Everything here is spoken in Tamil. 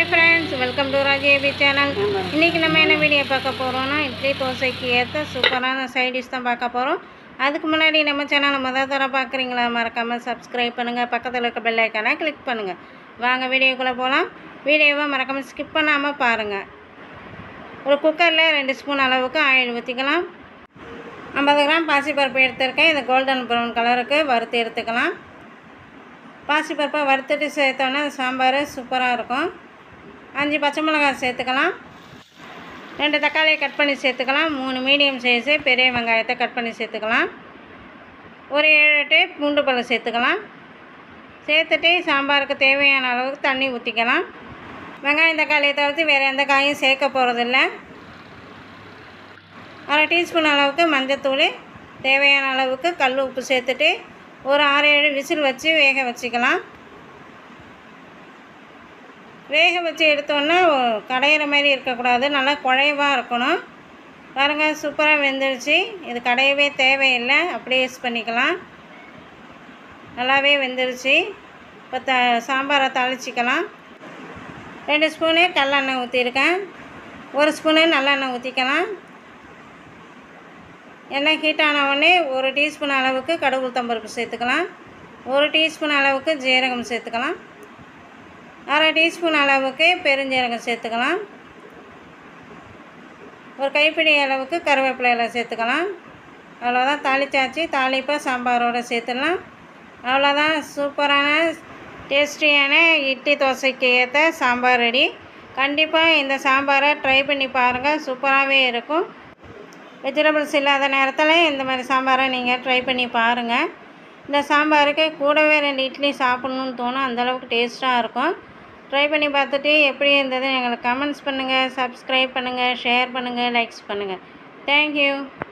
ஹாய் ஃப்ரெண்ட்ஸ் வெல்கம் டு ராஜேபி சேனல் இன்றைக்கி நம்ம என்ன வீடியோ பார்க்க போகிறோம்னா இட்லி தோசைக்கு ஏற்ற சூப்பரான சைடிஷ் தான் பார்க்க போகிறோம் அதுக்கு முன்னாடி நம்ம சேனலை முதல் தர பார்க்குறீங்களா மறக்காமல் சப்ஸ்கிரைப் பண்ணுங்கள் பக்கத்தில் இருக்க பெல் ஐக்கானை கிளிக் பண்ணுங்கள் வாங்க வீடியோக்குள்ளே போகலாம் வீடியோவை மறக்காமல் ஸ்கிப் பண்ணாமல் பாருங்கள் ஒரு குக்கரில் ரெண்டு ஸ்பூன் அளவுக்கு ஆயில் ஊற்றிக்கலாம் ஐம்பது கிராம் பாசிப்பருப்பு எடுத்திருக்கேன் இது கோல்டன் ப்ரௌன் கலருக்கு வறுத்து எடுத்துக்கலாம் பாசிப்பருப்பை வறுத்துட்டு சேர்த்தோன்னா சாம்பார் சூப்பராக இருக்கும் அஞ்சு பச்சை மிளகாய் சேர்த்துக்கலாம் ரெண்டு தக்காளியை கட் பண்ணி சேர்த்துக்கலாம் மூணு மீடியம் சைஸு பெரிய வெங்காயத்தை கட் பண்ணி சேர்த்துக்கலாம் ஒரு ஏழு எட்டு பூண்டு பழம் சேர்த்துக்கலாம் சேர்த்துட்டு சாம்பாருக்கு தேவையான அளவுக்கு தண்ணி ஊற்றிக்கலாம் வெங்காயம் தக்காளியை தவிர்த்து வேறு எந்த காயும் சேர்க்க போகிறதில்ல அரை டீஸ்பூன் அளவுக்கு மஞ்சத்தூள் தேவையான அளவுக்கு கல் உப்பு சேர்த்துட்டு ஒரு ஆறு ஏழு விசில் வச்சு வேக வச்சுக்கலாம் வேக வச்சு எடுத்தோன்னா கடையிற மாதிரி இருக்கக்கூடாது நல்லா குழைவாக இருக்கணும் பாருங்கள் சூப்பராக வெந்துருச்சு இது கடையவே தேவையில்லை அப்படியே யூஸ் பண்ணிக்கலாம் நல்லாவே வெந்துருச்சு இப்போ த சாம்பாரை தாளிச்சிக்கலாம் ரெண்டு ஸ்பூனு கடலெண்ணெய் ஊற்றிருக்கேன் ஒரு ஸ்பூனு நல்லெண்ணெய் ஊற்றிக்கலாம் எண்ணெய் ஹீட் ஆன உடனே ஒரு டீஸ்பூன் அளவுக்கு கடுகு உளுத்தம்பருப்பு சேர்த்துக்கலாம் ஒரு டீஸ்பூன் அளவுக்கு ஜீரகம் சேர்த்துக்கலாம் அரை டீஸ்பூன் அளவுக்கு பெருஞ்சீரகம் சேர்த்துக்கலாம் ஒரு கைப்பிடி அளவுக்கு கருவேப்பிலையில் சேர்த்துக்கலாம் அவ்வளோதான் தாளிச்சாச்சு தாளிப்பை சாம்பாரோடு சேர்த்துடலாம் அவ்வளோதான் சூப்பரான டேஸ்டியான இட்லி தோசைக்கு ஏற்ற சாம்பார் ரெடி கண்டிப்பாக இந்த சாம்பாரை ட்ரை பண்ணி பாருங்கள் சூப்பராகவே இருக்கும் வெஜிடபிள்ஸ் இல்லாத நேரத்தில் இந்த மாதிரி சாம்பாரை நீங்கள் ட்ரை பண்ணி பாருங்கள் இந்த சாம்பாருக்கு கூடவே ரெண்டு இட்லி சாப்பிட்ணுன்னு தோணும் அந்தளவுக்கு டேஸ்ட்டாக இருக்கும் ட்ரை பண்ணி பார்த்துட்டு எப்படி இருந்தது எங்களுக்கு கமெண்ட்ஸ் பண்ணுங்கள் சப்ஸ்கிரைப் பண்ணுங்கள் ஷேர் பண்ணுங்கள் லைக்ஸ் பண்ணுங்கள் தேங்க்யூ